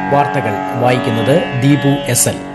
വാർത്തകൾ വായിക്കുന്നത് Deepu S L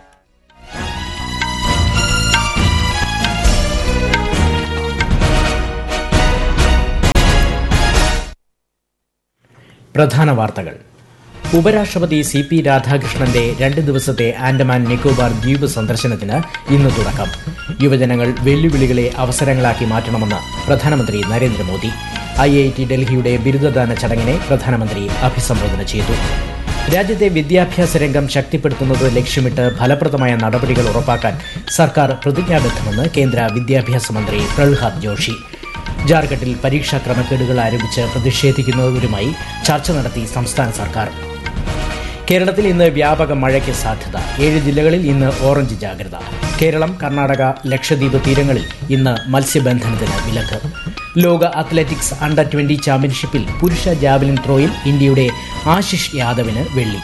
പ്രധാന വാർത്തകൾ ഉപരാഷ്ട്രപതി സി പി രാധാകൃഷ്ണന്റെ രണ്ട് ദിവസത്തെ ആൻഡമാൻ നിക്കോബാർ ദ്വീപ് സന്ദർശനത്തിന് ഇന്ന് തുടക്കം യുവജനങ്ങൾ വെല്ലുവിളികളെ അവസരങ്ങളാക്കി മാറ്റണമെന്ന് പ്രധാനമന്ത്രി നരേന്ദ്രമോദി ഐ ഐ ടി ഡൽഹിയുടെ ബിരുദദാന ചടങ്ങിനെ പ്രധാനമന്ത്രി അഭിസംബോധന ചെയ്തു രാജ്യത്തെ വിദ്യാഭ്യാസ രംഗം ശക്തിപ്പെടുത്തുന്നത് ലക്ഷ്യമിട്ട് ഫലപ്രദമായ നടപടികൾ ഉറപ്പാക്കാൻ സർക്കാർ പ്രതിജ്ഞാബദ്ധമെന്ന് കേന്ദ്ര വിദ്യാഭ്യാസ മന്ത്രി പ്രഹ്ലാദ് ജോഷി ജാർഖണ്ഡിൽ പരീക്ഷാ ക്രമക്കേടുകൾ ആരോപിച്ച് പ്രതിഷേധിക്കുന്നവരുമായി ചർച്ച നടത്തി സംസ്ഥാന സർക്കാർ കേരളത്തിൽ ഇന്ന് വ്യാപക മഴയ്ക്ക് സാധ്യത ഏഴ് ജില്ലകളിൽ ഇന്ന് ഓറഞ്ച് ജാഗ്രത കേരളം കർണാടക ലക്ഷദ്വീപ് തീരങ്ങളിൽ ഇന്ന് മത്സ്യബന്ധനത്തിന് വിലക്ക് ലോക അത്ലറ്റിക്സ് അണ്ടർ ട്വന്റി ചാമ്പ്യൻഷിപ്പിൽ പുരുഷ ജാവലിൻ ത്രോയിൽ ഇന്ത്യയുടെ ആശിഷ് യാദവിന് വെള്ളി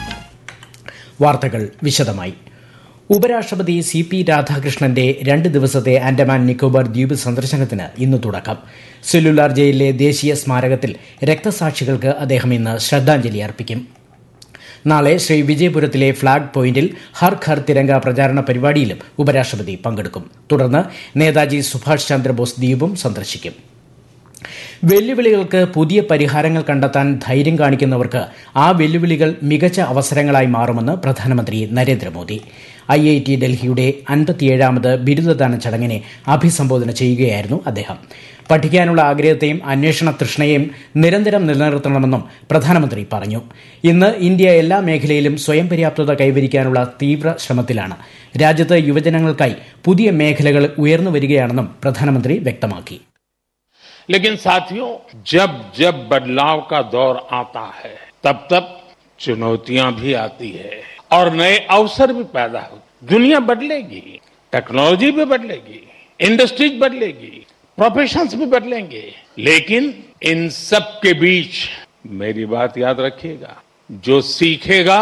വാർത്തകൾ വിശദമായി ഉപരാഷ്ട്രപതി സി പി രാധാകൃഷ്ണന്റെ രണ്ട് ദിവസത്തെ ആൻഡമാൻ നിക്കോബാർ ദ്വീപ് സന്ദർശനത്തിന് ഇന്ന് തുടക്കം സെല്ലുലാർ ജയിലിലെ ദേശീയ സ്മാരകത്തിൽ രക്തസാക്ഷികൾക്ക് അദ്ദേഹം ഇന്ന് ശ്രദ്ധാഞ്ജലി അർപ്പിക്കും നാളെ ശ്രീ വിജയപുരത്തിലെ ഫ്ളാഗ് പോയിന്റിൽ ഹർ ഘർ തിരങ്ക പ്രചാരണ പരിപാടിയിലും ഉപരാഷ്ട്രപതി പങ്കെടുക്കും തുടർന്ന് നേതാജി സുഭാഷ് ചന്ദ്രബോസ് ദ്വീപും സന്ദർശിക്കും വെല്ലുവിളികൾക്ക് പുതിയ പരിഹാരങ്ങൾ കണ്ടെത്താൻ ധൈര്യം കാണിക്കുന്നവർക്ക് ആ വെല്ലുവിളികൾ മികച്ച അവസരങ്ങളായി മാറുമെന്ന് പ്രധാനമന്ത്രി നരേന്ദ്രമോദി ഐ ഐ ടി ഡൽഹിയുടെ അൻപത്തിയേഴാമത് ബിരുദദാന ചടങ്ങിനെ അഭിസംബോധന ചെയ്യുകയായിരുന്നു അദ്ദേഹം പഠിക്കാനുള്ള ആഗ്രഹത്തെയും അന്വേഷണ തൃഷ്ണയെയും നിരന്തരം നിലനിർത്തണമെന്നും പ്രധാനമന്ത്രി പറഞ്ഞു ഇന്ന് ഇന്ത്യ എല്ലാ മേഖലയിലും സ്വയം പര്യാപ്തത കൈവരിക്കാനുള്ള തീവ്ര ശ്രമത്തിലാണ് രാജ്യത്ത് യുവജനങ്ങൾക്കായി പുതിയ മേഖലകൾ ഉയർന്നു വരികയാണെന്നും പ്രധാനമന്ത്രി വ്യക്തമാക്കി लेकिन साथियों जब जब बदलाव का दौर आता है तब तब चुनौतियां भी आती है और नए अवसर भी पैदा हो दुनिया बदलेगी टेक्नोलॉजी भी बदलेगी इंडस्ट्रीज बदलेगी प्रोफेशंस भी बदलेंगे लेकिन इन सब के बीच मेरी बात याद रखिएगा जो सीखेगा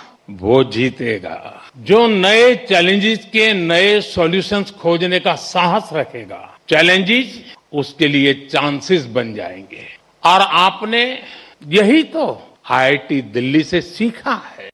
वो जीतेगा जो नए चैलेंजेस के नए सॉल्यूशंस खोजने का साहस रखेगा चैलेंजेस उसके लिए चांसेस बन जाएंगे और आपने यही तो आईआईटी दिल्ली से सीखा है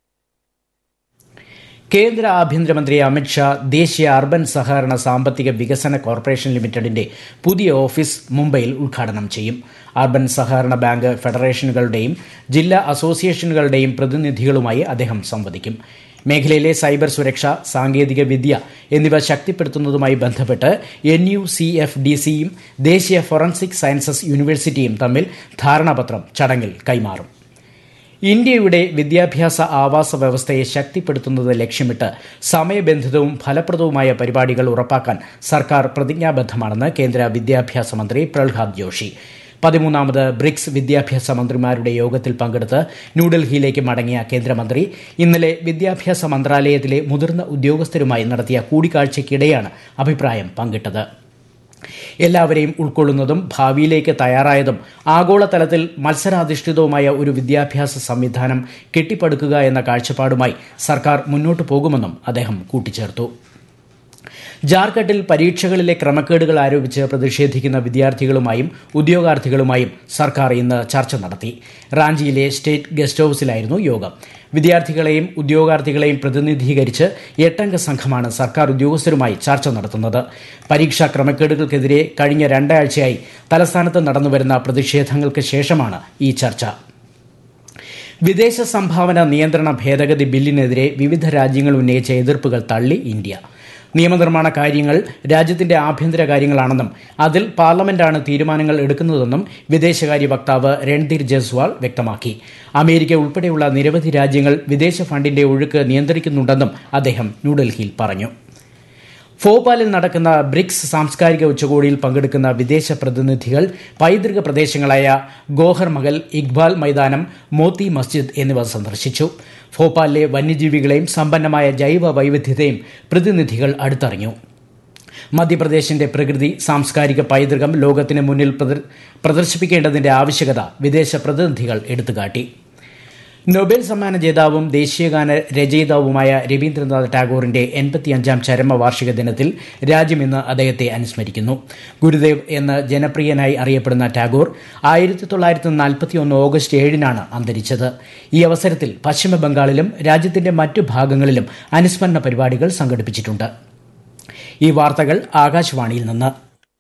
കേന്ദ്ര ആഭ്യന്തരമന്ത്രി അമിത്ഷാ ദേശീയ അർബൻ സഹകരണ സാമ്പത്തിക വികസന കോർപ്പറേഷൻ ലിമിറ്റഡിന്റെ പുതിയ ഓഫീസ് മുംബൈയിൽ ഉദ്ഘാടനം ചെയ്യും അർബൻ സഹകരണ ബാങ്ക് ഫെഡറേഷനുകളുടെയും ജില്ലാ അസോസിയേഷനുകളുടെയും പ്രതിനിധികളുമായി അദ്ദേഹം സംവദിക്കും മേഖലയിലെ സൈബർ സുരക്ഷ സാങ്കേതിക വിദ്യ എന്നിവ ശക്തിപ്പെടുത്തുന്നതുമായി ബന്ധപ്പെട്ട് N U C F D സിയും ദേശീയ ഫോറൻസിക് സയൻസസ് യൂണിവേഴ്സിറ്റിയും തമ്മിൽ ധാരണാപത്രം ചടങ്ങിൽ കൈമാറും ഇന്ത്യയുടെ വിദ്യാഭ്യാസ ആവാസ വ്യവസ്ഥയെ ശക്തിപ്പെടുത്തുന്നത് ലക്ഷ്യമിട്ട് സമയബന്ധിതവും ഫലപ്രദവുമായ പരിപാടികൾ ഉറപ്പാക്കാൻ സർക്കാർ പ്രതിജ്ഞാബദ്ധമാണെന്ന് കേന്ദ്ര വിദ്യാഭ്യാസ മന്ത്രി പ്രഹ്ലാദ് ജോഷി പതിമൂന്നാമത് ബ്രിക്സ് വിദ്യാഭ്യാസ മന്ത്രിമാരുടെ യോഗത്തിൽ പങ്കെടുത്ത് ന്യൂഡൽഹിയിലേക്ക് മടങ്ങിയ കേന്ദ്രമന്ത്രി ഇന്നലെ വിദ്യാഭ്യാസ മന്ത്രാലയത്തിലെ മുതിർന്ന ഉദ്യോഗസ്ഥരുമായി നടത്തിയ കൂടിക്കാഴ്ചയ്ക്കിടെയാണ് അഭിപ്രായം പങ്കിട്ടത് എല്ലാവരെയും ഉൾക്കൊള്ളുന്നതും ഭാവിയിലേക്ക് തയ്യാറായതും ആഗോളതലത്തിൽ മത്സരാധിഷ്ഠിതവുമായ ഒരു വിദ്യാഭ്യാസ സംവിധാനം കെട്ടിപ്പടുക്കുക എന്ന കാഴ്ചപ്പാടുമായി സർക്കാർ മുന്നോട്ടു പോകുമെന്നും അദ്ദേഹം കൂട്ടിച്ചേർത്തു ജാർഖണ്ഡിൽ പരീക്ഷകളിലെ ക്രമക്കേടുകൾ ആരോപിച്ച് പ്രതിഷേധിക്കുന്ന വിദ്യാർത്ഥികളുമായും ഉദ്യോഗാർത്ഥികളുമായും സർക്കാർ ഇന്ന് ചർച്ച നടത്തി റാഞ്ചിയിലെ സ്റ്റേറ്റ് ഗസ്റ്റ് ഹൌസിലായിരുന്നു യോഗം വിദ്യാർത്ഥികളെയും ഉദ്യോഗാർത്ഥികളെയും പ്രതിനിധീകരിച്ച് എട്ടംഗ സംഘമാണ് സർക്കാർ ഉദ്യോഗസ്ഥരുമായി ചർച്ച നടത്തുന്നത് പരീക്ഷാ ക്രമക്കേടുകൾക്കെതിരെ കഴിഞ്ഞ രണ്ടാഴ്ചയായി തലസ്ഥാനത്ത് നടന്നുവരുന്ന പ്രതിഷേധങ്ങൾക്ക് ശേഷമാണ് ഈ ചർച്ച വിദേശ സംഭാവന നിയന്ത്രണ ഭേദഗതി ബില്ലിനെതിരെ വിവിധ രാജ്യങ്ങൾ ഉന്നയിച്ച എതിർപ്പുകൾ തള്ളി ഇന്ത്യ നിയമനിർമ്മാണ കാര്യങ്ങൾ രാജ്യത്തിന്റെ ആഭ്യന്തര കാര്യങ്ങളാണെന്നും അതിൽ പാർലമെന്റാണ് തീരുമാനങ്ങൾ എടുക്കുന്നതെന്നും വിദേശകാര്യ വക്താവ് രൺധീർ ജയ്സ്വാൾ വ്യക്തമാക്കി അമേരിക്ക ഉൾപ്പെടെയുള്ള നിരവധി രാജ്യങ്ങൾ വിദേശ ഫണ്ടിന്റെ ഒഴുക്ക് നിയന്ത്രിക്കുന്നുണ്ടെന്നും അദ്ദേഹം ന്യൂഡൽഹിയിൽ പറഞ്ഞു ഭോപ്പാലിൽ നടക്കുന്ന ബ്രിക്സ് സാംസ്കാരിക ഉച്ചകോടിയിൽ പങ്കെടുക്കുന്ന വിദേശ പ്രതിനിധികൾ പൈതൃക പ്രദേശങ്ങളായ ഗോഹർ മഹൽ ഇക്ബാൽ മൈതാനം മോത്തി മസ്ജിദ് എന്നിവ സന്ദർശിച്ചു ഭോപ്പാലിലെ വന്യജീവികളെയും സമ്പന്നമായ ജൈവ വൈവിധ്യതയും പ്രതിനിധികൾ അടുത്തറിഞ്ഞു മധ്യപ്രദേശിന്റെ പ്രകൃതി സാംസ്കാരിക പൈതൃകം ലോകത്തിന് മുന്നിൽ പ്രദർശിപ്പിക്കേണ്ടതിന്റെ ആവശ്യകത വിദേശ പ്രതിനിധികൾ എടുത്തുകാട്ടി നൊബേൽ സമ്മാന ജേതാവും ദേശീയഗാന രചയിതാവുമായ രവീന്ദ്രനാഥ് ടാഗോറിന്റെ എൺപത്തിയഞ്ചാം ചരമവാർഷിക ദിനത്തിൽ രാജ്യം ഇന്ന് അദ്ദേഹത്തെ അനുസ്മരിക്കുന്നു ഗുരുദേവ് എന്ന് ജനപ്രിയനായി അറിയപ്പെടുന്ന ടാഗോർ ആയിരത്തി തൊള്ളായിരത്തി നാൽപ്പത്തിയൊന്ന് ഓഗസ്റ്റ് ഏഴിനാണ് അന്തരിച്ചത് ഈ അവസരത്തിൽ പശ്ചിമബംഗാളിലും രാജ്യത്തിന്റെ മറ്റു ഭാഗങ്ങളിലും അനുസ്മരണ പരിപാടികൾ സംഘടിപ്പിച്ചിട്ടുണ്ട് ഈ വാർത്തകൾ ആകാശവാണിയിൽ നിന്ന്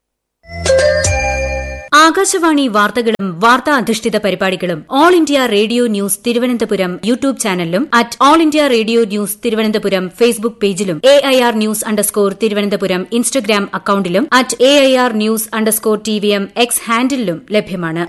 ആകാശവാണി വാർത്തകളും വാർത്താ അധിഷ്ഠിത പരിപാടികളും all India radio news Thiruvananthapuram YouTube ചാനലിലും at all India radio news Thiruvananthapuram Facebook പേജിലും A I R news underscore Thiruvananthapuram Instagram അക്കൌണ്ടിലും at A I R news underscore T V M X ഹാൻഡിലും ലഭ്യമാണ്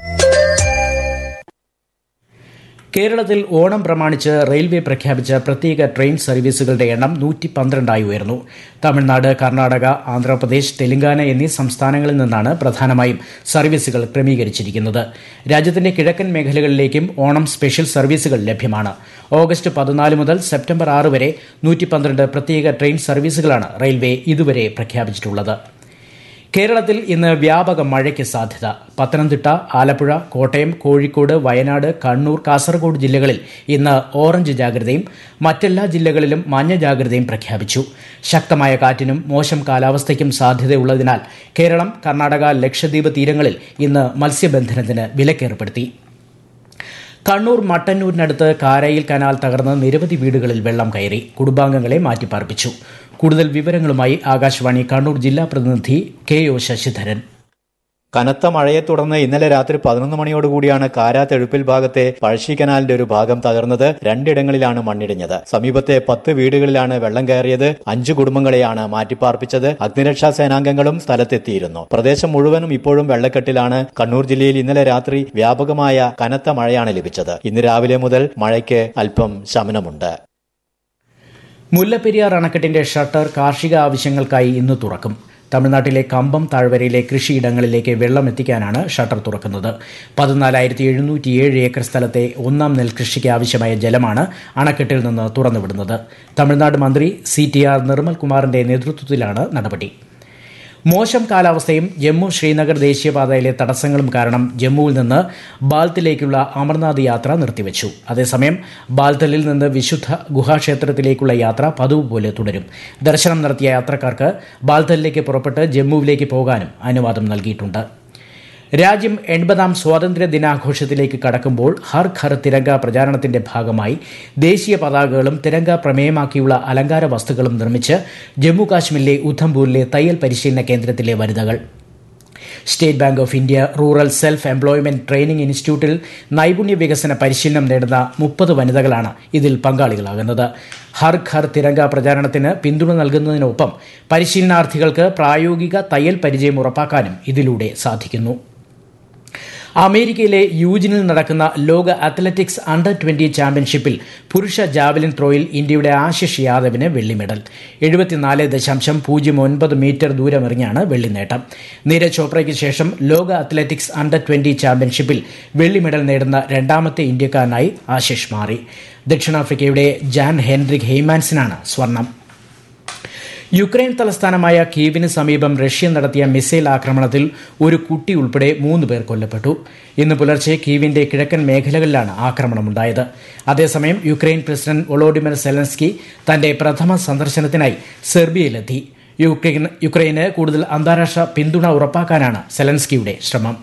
കേരളത്തിൽ ഓണം പ്രമാണിച്ച് റെയിൽവേ പ്രഖ്യാപിച്ച പ്രത്യേക ട്രെയിൻ സർവീസുകളുടെ എണ്ണം നൂറ്റി പന്ത്രണ്ടായി ഉയർന്നു തമിഴ്നാട് കർണാടക ആന്ധ്രാപ്രദേശ് തെലങ്കാന എന്നീ സംസ്ഥാനങ്ങളിൽ നിന്നാണ് പ്രധാനമായും സർവീസുകൾ ക്രമീകരിച്ചിരിക്കുന്നത് രാജ്യത്തിന്റെ കിഴക്കൻ മേഖലകളിലേക്കും ഓണം സ്പെഷ്യൽ സർവീസുകൾ ലഭ്യമാണ് ഓഗസ്റ്റ് പതിനാല് മുതൽ സെപ്റ്റംബർ ആറ് വരെ നൂറ്റി പന്ത്രണ്ട് പ്രത്യേക ട്രെയിൻ സർവീസുകളാണ് റെയിൽവേ ഇതുവരെ പ്രഖ്യാപിച്ചിട്ടുള്ളത് കേരളത്തിൽ ഇന്ന് വ്യാപക മഴയ്ക്ക് സാധ്യത പത്തനംതിട്ട ആലപ്പുഴ കോട്ടയം കോഴിക്കോട് വയനാട് കണ്ണൂർ കാസർഗോഡ് ജില്ലകളിൽ ഇന്ന് ഓറഞ്ച് ജാഗ്രതയും മറ്റെല്ലാ ജില്ലകളിലും മഞ്ഞ ജാഗ്രതയും പ്രഖ്യാപിച്ചു ശക്തമായ കാറ്റിനും മോശം കാലാവസ്ഥയ്ക്കും സാധ്യതയുള്ളതിനാൽ കേരളം കർണാടക ലക്ഷദ്വീപ് തീരങ്ങളിൽ ഇന്ന് മത്സ്യബന്ധനത്തിന് വിലക്കേർപ്പെടുത്തി കണ്ണൂർ മട്ടന്നൂരിനടുത്ത് കാരയിൽ കനാൽ തകർന്ന് നിരവധി വീടുകളിൽ വെള്ളം കയറി കുടുംബാംഗങ്ങളെ മാറ്റിപ്പാർപ്പിച്ചു കൂടുതൽ വിവരങ്ങളുമായി ആകാശവാണി കണ്ണൂർ ജില്ലാ പ്രതിനിധി കെ ഒ ശശിധരൻ കനത്ത മഴയെ തുടർന്ന് ഇന്നലെ രാത്രി പതിനൊന്ന് മണിയോടുകൂടിയാണ് കാരാത്തെഴുപ്പിൽ ഭാഗത്തെ പഴശ്ശി കനാലിന്റെ ഒരു ഭാഗം തകർന്നത് രണ്ടിടങ്ങളിലാണ് മണ്ണിടിഞ്ഞത് സമീപത്തെ പത്ത് വീടുകളിലാണ് വെള്ളം കയറിയത് അഞ്ചു കുടുംബങ്ങളെയാണ് മാറ്റിപ്പാർപ്പിച്ചത് അഗ്നിരക്ഷാ സേനാംഗങ്ങളും സ്ഥലത്തെത്തിയിരുന്നു പ്രദേശം മുഴുവനും ഇപ്പോഴും വെള്ളക്കെട്ടിലാണ് കണ്ണൂർ ജില്ലയിൽ ഇന്നലെ രാത്രി വ്യാപകമായ കനത്ത മഴയാണ് ലഭിച്ചത് ഇന്ന് രാവിലെ മുതൽ മഴയ്ക്ക് അല്പം ശമനമുണ്ട് മുല്ലപ്പെരിയാർ അണക്കെട്ടിന്റെ ഷട്ടർ കാർഷിക ആവശ്യങ്ങൾക്കായി ഇന്ന് തുറക്കും തമിഴ്നാട്ടിലെ കമ്പം താഴ്വരയിലെ കൃഷിയിടങ്ങളിലേക്ക് വെള്ളം എത്തിക്കാനാണ് ഷട്ടർ തുറക്കുന്നത് പതിനാലായിരത്തി എഴുന്നൂറ്റിയേഴ് ഏക്കർ സ്ഥലത്തെ ഒന്നാം നെൽകൃഷിക്ക് ആവശ്യമായ ജലമാണ് അണക്കെട്ടിൽ നിന്ന് തുറന്നുവിടുന്നത് തമിഴ്നാട് മന്ത്രി സി ടി ആർ നിർമ്മൽ കുമാറിന്റെ നേതൃത്വത്തിലാണ് നടപടി മോശം കാലാവസ്ഥയും ജമ്മു ശ്രീനഗർ ദേശീയപാതയിലെ തടസ്സങ്ങളും കാരണം ജമ്മുവിൽ നിന്ന് ബാൽത്തിലേക്കുള്ള അമർനാഥ് യാത്ര നിർത്തിവച്ചു അതേസമയം ബാൽത്തലിൽ നിന്ന് വിശുദ്ധ ഗുഹാക്ഷേത്രത്തിലേക്കുള്ള യാത്ര പതിവ് പോലെ തുടരും ദർശനം നടത്തിയ യാത്രക്കാർക്ക് ബാൽത്തലിലേക്ക് പുറപ്പെട്ട് ജമ്മുവിലേക്ക് പോകാനും അനുവാദം നൽകിയിട്ടുണ്ട് രാജ്യം എൺപതാം സ്വാതന്ത്ര്യ ദിനാഘോഷത്തിലേക്ക് കടക്കുമ്പോൾ ഹർ ഘർ തിരങ്ക പ്രചാരണത്തിന്റെ ഭാഗമായി ദേശീയ പതാകകളും തിരങ്ക പ്രമേയമാക്കിയുള്ള അലങ്കാര വസ്തുക്കളും നിർമ്മിച്ച് ജമ്മു കാശ്മീരിലെ ഉധംപൂരിലെ തയ്യൽ പരിശീലന കേന്ദ്രത്തിലെ വനിതകൾ state bank of India rural self employment training ഇൻസ്റ്റിറ്റ്യൂട്ടിൽ നൈപുണ്യ വികസന പരിശീലനം നേടുന്ന മുപ്പത് വനിതകളാണ് ഇതിൽ പങ്കാളികളാകുന്നത് ഹർ ഘർ തിരങ്ക പ്രചാരണത്തിന് പിന്തുണ നൽകുന്നതിനൊപ്പം പരിശീലനാർത്ഥികൾക്ക് പ്രായോഗിക തയ്യൽ പരിചയം ഉറപ്പാക്കാനും ഇതിലൂടെ സാധിക്കുന്നു അമേരിക്കയിലെ യൂജിനിൽ നടക്കുന്ന ലോക അത്ലറ്റിക്സ് അണ്ടർ ട്വന്റി ചാമ്പ്യൻഷിപ്പിൽ പുരുഷ ജാവലിൻ ത്രോയിൽ ഇന്ത്യയുടെ ആശിഷ് യാദവിന് വെള്ളി മെഡൽ എഴുപത്തിനാല് ദശാംശം പൂജ്യം ഒൻപത് മീറ്റർ ദൂരമെറിഞ്ഞാണ് വെള്ളി നേട്ടം നീരജ് ചോപ്രയ്ക്ക് ശേഷം ലോക അത്ലറ്റിക്സ് അണ്ടർ ട്വന്റി ചാമ്പ്യൻഷിപ്പിൽ വെള്ളി മെഡൽ നേടുന്ന രണ്ടാമത്തെ ഇന്ത്യക്കാരനായി ആശിഷ് മാറി ദക്ഷിണാഫ്രിക്കയുടെ ജാൻ ഹെൻറിക് ഹെയ്മാൻസിനാണ് സ്വർണം യുക്രൈൻ തലസ്ഥാനമായ കീവിന് സമീപം റഷ്യ നടത്തിയ മിസൈൽ ആക്രമണത്തിൽ ഒരു കുട്ടി ഉൾപ്പെടെ മൂന്ന് പേർ കൊല്ലപ്പെട്ടു ഇന്ന് പുലർച്ചെ കീവിന്റെ കിഴക്കൻ മേഖലകളിലാണ് ആക്രമണമുണ്ടായത് അതേസമയം യുക്രൈൻ പ്രസിഡന്റ് ഒളോഡിമർ സെലൻസ്കി തന്റെ പ്രഥമ സന്ദർശനത്തിനായി സെർബിയയിലെത്തി യുക്രൈന് കൂടുതൽ അന്താരാഷ്ട്ര പിന്തുണ ഉറപ്പാക്കാനാണ് സെലൻസ്കിയുടെ ശ്രമം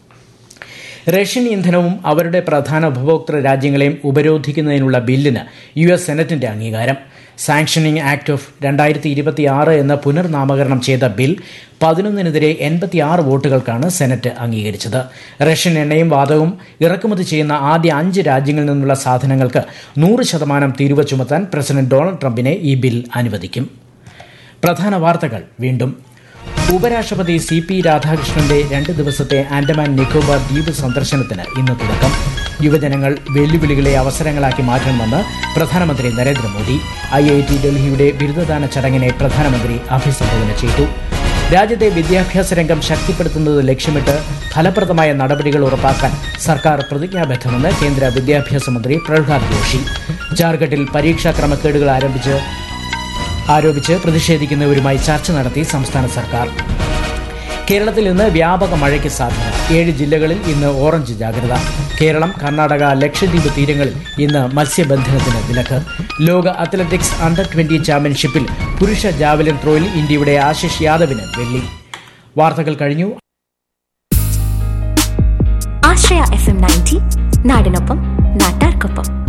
റഷ്യൻ ഇന്ധനവും അവരുടെ പ്രധാന ഉപഭോക്തൃ രാജ്യങ്ങളെയും ഉപരോധിക്കുന്നതിനുള്ള ബില്ലിന് യു എസ് സെനറ്റിന്റെ അംഗീകാരം സാങ്ഷനിംഗ് ആക്ട് ഓഫ് രണ്ടായിരത്തി ഇരുപത്തിയാറ് എന്ന പുനർനാമകരണം ചെയ്ത ബിൽ പതിനൊന്നിനെതിരെ എൺപത്തിയാറ് വോട്ടുകൾക്കാണ് സെനറ്റ് അംഗീകരിച്ചത് റഷ്യൻ എണ്ണയും വാതകവും ഇറക്കുമതി ചെയ്യുന്ന ആദ്യ അഞ്ച് രാജ്യങ്ങളിൽ നിന്നുള്ള സാധനങ്ങൾക്ക് നൂറ് ശതമാനം തീരുവ ചുമത്താൻ പ്രസിഡന്റ് ഡൊണാൾഡ് ട്രംപിനെ ഈ ബിൽ അനുവദിക്കും പ്രധാന വാർത്തകൾ വീണ്ടും ഉപരാഷ്ട്രപതി സി പി രാധാകൃഷ്ണന്റെ രണ്ട് ദിവസത്തെ ആൻഡമാൻ നിക്കോബാർ ദ്വീപ് സന്ദർശനത്തിന് ഇന്ന് തുടക്കം യുവജനങ്ങൾ വെല്ലുവിളികളെ അവസരങ്ങളാക്കി മാറ്റണമെന്ന് പ്രധാനമന്ത്രി നരേന്ദ്രമോദി ഐ ഐ ടി ഡൽഹിയുടെ ബിരുദദാന ചടങ്ങിനെ പ്രധാനമന്ത്രി അഭിസംബോധന ചെയ്തു രാജ്യത്തെ വിദ്യാഭ്യാസ രംഗം ശക്തിപ്പെടുത്തുന്നത് ലക്ഷ്യമിട്ട് ഫലപ്രദമായ നടപടികൾ ഉറപ്പാക്കാൻ സർക്കാർ പ്രതിജ്ഞാബദ്ധമെന്ന് കേന്ദ്ര വിദ്യാഭ്യാസ മന്ത്രി പ്രഹ്ലാദ് ജോഷി ജാർഖണ്ഡിൽ പരീക്ഷാ ക്രമക്കേടുകൾ ആരംഭിച്ച് ആരോപിച്ച് പ്രതിഷേധിക്കുന്നവരുമായി ചർച്ച നടത്തി സംസ്ഥാന സർക്കാർ കേരളത്തിൽ ഇന്ന് വ്യാപക മഴയ്ക്ക് സാധ്യത ഏഴ് ജില്ലകളിൽ ഇന്ന് ഓറഞ്ച് ജാഗ്രത കേരളം കർണാടക ലക്ഷദ്വീപ് തീരങ്ങളിൽ ഇന്ന് മത്സ്യബന്ധനത്തിന് വിലക്ക് ലോക അത്ലറ്റിക്സ് അണ്ടർ ട്വന്റി ചാമ്പ്യൻഷിപ്പിൽ പുരുഷ ജാവലിൻ ത്രോയിൽ ഇന്ത്യയുടെ ആശിഷ് യാദവിന് വെള്ളി വാർത്തകൾ കഴിഞ്ഞു ആശ്രയ എഫ് എം നയൻറ്റി നാടിനൊപ്പം നാട്ടാർക്കൊപ്പം